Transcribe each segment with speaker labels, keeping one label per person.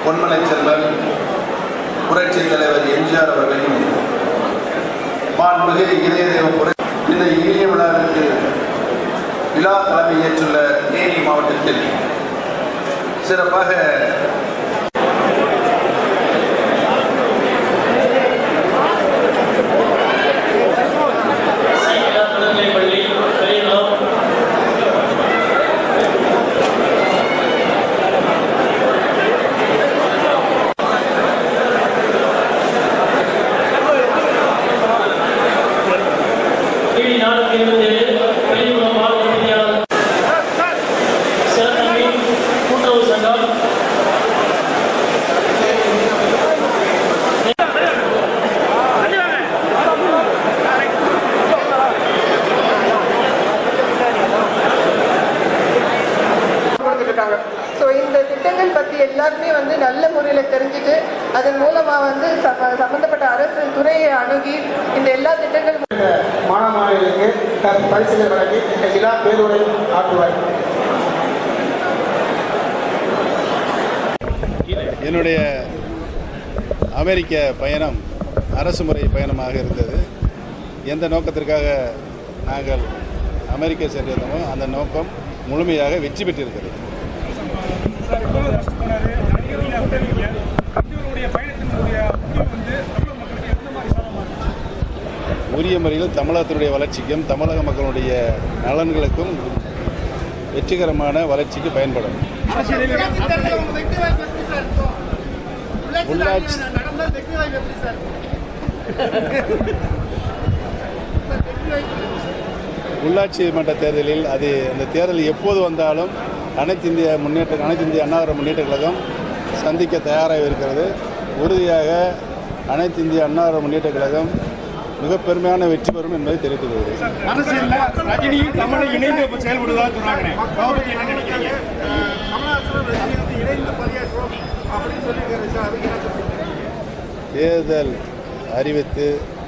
Speaker 1: பொன்மலை செல்வன் புரட்சி தலைவர் எம்ஜிஆர் அவர்களின் மாண்புமிகு இதயதேவ புரட்சி இந்த இனிய விழாவிற்கு விழா தலைமை ஏற்றுள்ள தேனி மாவட்டத்தில் சிறப்பாக
Speaker 2: சைக்கிளா தொடர்நிலைப்பள்ளி பெரியகுளம் டிவி நானூற்றி இருபத்தி ஏழு பெரியகுளம் மாவட்ட வித்தியாலயம் சிறத்தம்பி கூட்டுறவு சங்கம்
Speaker 3: கொடுத்துட்டு இருக்காங்க ஸோ இந்த திட்டங்கள் பற்றி எல்லாருமே வந்து நல்ல முறையில் தெரிஞ்சுட்டு அதன் மூலமாக வந்து சம்ம- சம்பந்தப்பட்ட அரசு துறையை அணுகி இந்த எல்லா திட்டங்கள்
Speaker 4: மாணவர்களுக்கு தன் பரிசுகள் வழங்கி இந்த விழா பேருரை ஆற்றுவார்
Speaker 5: என்னுடைய அமெரிக்க பயணம் அரசு முறை பயணமாக இருந்தது எந்த நோக்கத்திற்காக நாங்கள் அமெரிக்கா சென்றிருந்தோமோ அந்த நோக்கம் முழுமையாக வெற்றி பெற்றிருக்கிறது
Speaker 6: சார் இப்போ ஃபஸ்ட் போனாரு நிறைய நீங்கள் விட்டுறீங்க இவருடைய பயணத்தினுடைய முடிவு வந்து தமிழக மக்களுக்கு எந்த மாதிரி சாதகமாக இருந்துச்சு
Speaker 5: உரிய முறையில் தமிழகத்தினுடைய வளர்ச்சிக்கும் தமிழக மக்களுடைய நலன்களுக்கும் வெற்றிகரமான வளர்ச்சிக்கு பயன்படும் உள்ளாட்சி உள்ளாட்சி மன்ற தேர்தலில் அது அந்த தேர்தல் எப்போது வந்தாலும் அனைத்து இந்திய முன்னேற்ற அனைத்து இந்திய அண்ணாதிர முன்னேற்ற கழகம் சந்திக்க தயாராக இருக்கிறது உறுதியாக அனைத்து இந்திய அண்ணாதிர முன்னேற்ற கழகம் மிக பெருமையான வெற்றி பெறும் என்பதை தெரிவித்துக் கொள்கிறேன்
Speaker 6: அரசியல்ல ரஜினியும் தமிழும் இணைந்து இப்போ செயல்படுவதா சொல்றாங்க அதை பத்தி என்ன நினைக்கிறீங்க
Speaker 5: தேர்தல் அறிவித்து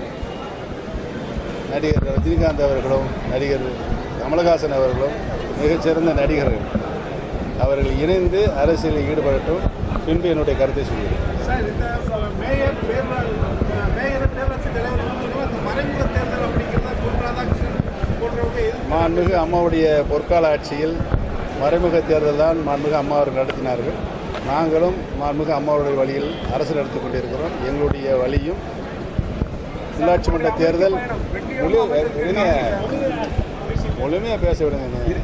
Speaker 5: நடிகர் ரஜினிகாந்த் அவர்களும் நடிகர் கமலஹாசன் அவர்களும் மிகச்சிறந்த நடிகர்கள் அவர்கள் இணைந்து அரசியலில் ஈடுபடட்டும் பின்பு என்னுடைய கருத்தை சொல்கிறேன்
Speaker 4: சார் இந்த மேயர் பேரூர் மேயர் பேரூராட்சி தலைவர் இந்த மறைமுக தேர்தல் அப்படிங்கிறத பொன் ராதாகிருஷ்ணன் போன்றவங்க எதிர்த்து
Speaker 5: மாண்புமிகு அம்மாவுடைய பொற்கால ஆட்சியில் மறைமுக தேர்தல் தான் மாண்புமிகு அம்மா அவர்கள் நடத்தினார்கள் நாங்களும் மாண்புமிகு அம்மாவுடைய வழியில் அரசு நடத்தி கொண்டிருக்கிறோம் எங்களுடைய வழியும் உள்ளாட்சி மன்ற தேர்தல் முழு இருங்க. முழுமையாக பேச விடுங்க என்னை.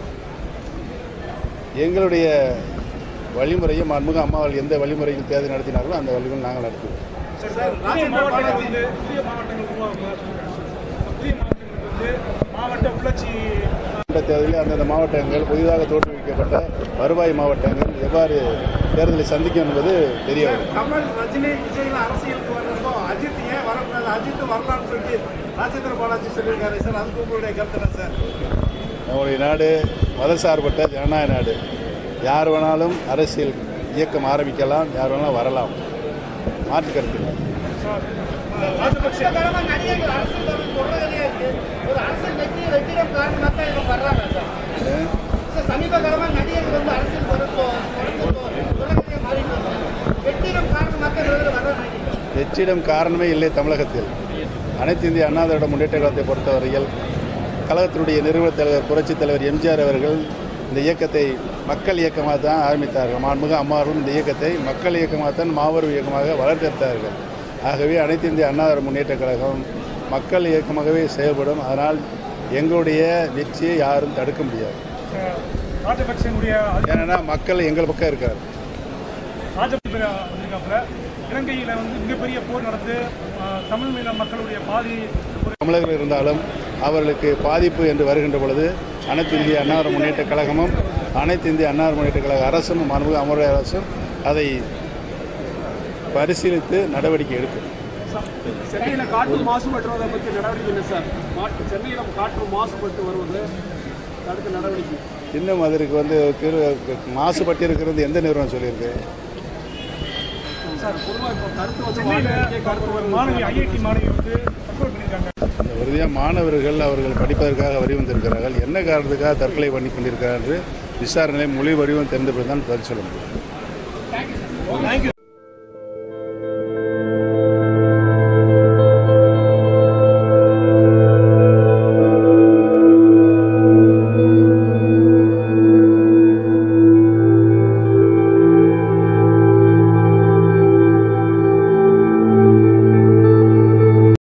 Speaker 5: எங்களுடைய வழிமுறையை மாண்புமிகு அம்மாவர்கள் எந்த வழிமுறையில் தேர்தல் நடத்தினார்களோ அந்த வழிமுறை நாங்கள் நடத்துவோம்
Speaker 6: சார் புதிய மாவட்டங்கள் வந்து புதிய மாவட்டங்கள் உருவாக்குவதா சொல்றாங்க புதிய மாவட்டங்கள் வந்து மாவட்ட உள்ளாட்சி
Speaker 5: மாவட்ட தேர்தலில் அந்தந்த மாவட்டங்கள் புதிதாக தோற்றுவிக்கப்பட்ட வருவாய் மாவட்டங்கள் எவ்வாறு தேர்தலை சந்திக்கும் என்பது தெரிய வரும்
Speaker 4: கமல் ரஜினி விஜய் அரசியலுக்கு வர்றப்போ அஜித் ஏன் வரக்கூடாது அஜித் வரலாம்னு சொல்லி ராஜேந்திர பாலாஜி சொல்லியிருக்காரு சார் அதுக்கு உங்களுடைய கருத்து என்ன சார்
Speaker 5: நம்முடைய நாடு மதசார்பற்ற ஜனநாயக நாடு யார் வேணாலும் அரசியல் இயக்கம் ஆரம்பிக்கலாம் யார் வேணாலும் வரலாம் மாற்று கருத்து இல்லை
Speaker 6: ராஜபக்சே
Speaker 3: நடிகர்கள் அரசியல் தொடர்பு தொடர்றதே இருக்கு ஒரு அரசியல் வெற்றி வெற்றிடம் காரணமாக தான் இவங்க வர்றாங்க சார்
Speaker 5: அஹ்
Speaker 3: சார் சமீப காலமாக நடிகர்கள் வந்து அரசியல் தொடர்பு தொடர்ந்து தொடர்கதையே மாறிட்டு வந்தாங்க வெற்றிடம் காரணமாக இவர்கள் வர்றாங்க
Speaker 5: வெற்றிடம் காரணமே இல்லை தமிழகத்தில் அனைத்து இந்திய அண்ணா திராவிட முன்னேற்ற கழகத்தை பொறுத்தவரையில் கழகத்தினுடைய நிறுவனத் தலைவர் புரட்சித் தலைவர் எம்ஜிஆர் அவர்கள் இந்த இயக்கத்தை மக்கள் இயக்கமாக தான் ஆரம்பித்தார்கள் மாண்புமிகு அம்மாவர்களும் இந்த இயக்கத்தை மக்கள் இயக்கமாக தான் மாபெரும் இயக்கமாக வளர்த்தெடுத்தார்கள் ஆகவே அனைத்து இந்திய அண்ணா திராவிட முன்னேற்ற கழகம் மக்கள் இயக்கமாகவே செயல்படும் அதனால் எங்களுடைய வெற்றியை யாரும் தடுக்க முடியாது
Speaker 6: ராஜபக்சேனுடைய
Speaker 5: ஏன்னா மக்கள் எங்கள் பக்கம் இருக்கார்
Speaker 6: ராஜபக்சே வந்திருக்காப்புல இலங்கையில் வந்து மிகப்பெரிய போர் நடந்து ஆஹ், தமிழ் மீன மக்களுடைய பாதி ஒரு
Speaker 5: தமிழர்கள் இருந்தாலும் அவர்களுக்கு பாதிப்பு என்று வருகின்ற பொழுது அனைத்து இந்திய அன்னார முன்னேற்ற கழகமும் அனைத்து இந்திய அன்னார முன்னேற்ற கழக அரசும் மாண்புமிகு அமர்வுடைய அரசும் அதை பரிசீலித்து நடவடிக்கை எடுக்கும்
Speaker 7: சென்னையில் காற்று மாசுபட்டுறதை பற்றி நடவடிக்கை இல்லை சார் காற்று சென்னையில் காற்று மாசுபட்டு வருவது தடுக்க நடவடிக்கை
Speaker 5: இன்னும் அதற்கு வந்து திரு மாசுபட்டிருக்கிறது எந்த நிறுவனம் சொல்லியிருக்கு
Speaker 7: சார் பொதுவாக இப்போ கருத்து வந்து
Speaker 6: சென்னையில்
Speaker 7: வானிலை கருத்து
Speaker 6: ஒரு
Speaker 7: வருது
Speaker 6: மாணவி ஐஐடி மாணவி வந்து தற்கொலை பண்ணியிருக்காங்க
Speaker 5: உறுதியாக மாணவர்கள் அவர்கள் படிப்பதற்காக வடிவந்திருக்கிறார்கள் என்ன காரணத்துக்காக தற்கொலை பண்ணி கொண்டிருக்கிறார்கள் என்று விசாரணை மொழி வடிவம் தெரிந்த பிறகு தான் பதில் சொல்ல முடியும்
Speaker 6: தேங்க்யூ